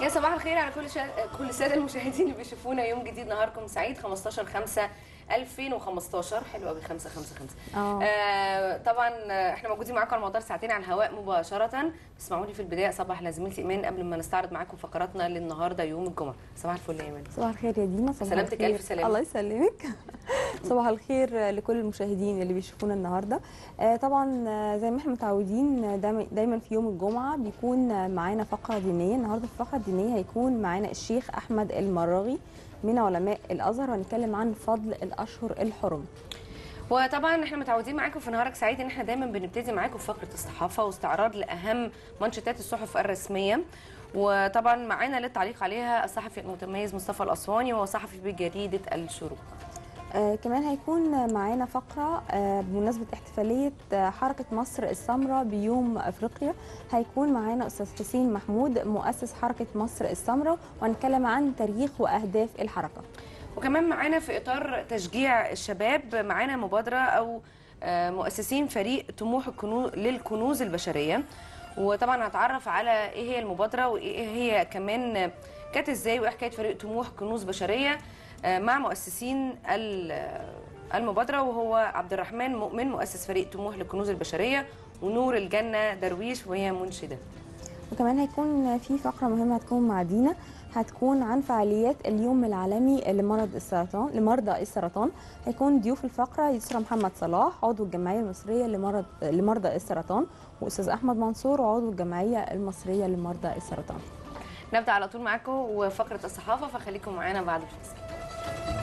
يا صباح الخير على كل شا... كل الساده المشاهدين اللي بيشوفونا يوم جديد نهاركم سعيد 15 5 2015 حلو قوي 5 5 5 اه آه طبعا آه، احنا موجودين معاكم على مدار ساعتين على الهواء مباشره اسمعوني في البدايه صباح على زميلتي ايمان قبل ما نستعرض معاكم فقراتنا للنهارده يوم الجمعه صباح الفل يا ايمان صباح الخير يا دينا صباح سلامتك الخير. ألف سلامة. الله يسلمك صباح الخير لكل المشاهدين اللي بيشوفونا النهارده آه، طبعا آه، زي ما احنا متعودين آه، دايما دايما في يوم الجمعه بيكون آه، معانا فقره دينيه النهارده في الفقره الدينيه هيكون معانا الشيخ احمد المراغي من علماء الازهر وهنتكلم عن فضل الاشهر الحرم وطبعا احنا متعودين معاكم في نهارك سعيد ان احنا دايما بنبتدي معاكم فقره الصحافه واستعراض لاهم منشطات الصحف الرسميه وطبعا معانا للتعليق عليها الصحفي المتميز مصطفى الاسواني وهو صحفي بجريده الشروق آه كمان هيكون معانا فقرة آه بمناسبة احتفالية آه حركة مصر السمراء بيوم أفريقيا هيكون معانا أستاذ حسين محمود مؤسس حركة مصر السمراء وهنتكلم عن تاريخ وأهداف الحركة وكمان معانا في اطار تشجيع الشباب معانا مبادره او آه، مؤسسين فريق طموح الكنوز للكنوز البشريه وطبعا هنتعرف على ايه هي المبادره وايه هي كمان كانت ازاي وايه حكايه فريق طموح كنوز بشريه آه، مع مؤسسين ال- المبادره وهو عبد الرحمن مؤمن مؤسس فريق طموح للكنوز البشريه ونور الجنه درويش وهي منشده وكمان هيكون في فقرة مهمة هتكون مع دينا هتكون عن فعاليات اليوم العالمي لمرض السرطان لمرضى السرطان هيكون ضيوف الفقرة يسرى محمد صلاح عضو الجمعية المصرية لمرض لمرضى السرطان وأستاذ أحمد منصور عضو الجمعية المصرية لمرضى السرطان نبدا على طول معاكم وفقره الصحافه فخليكم معانا بعد الفاصل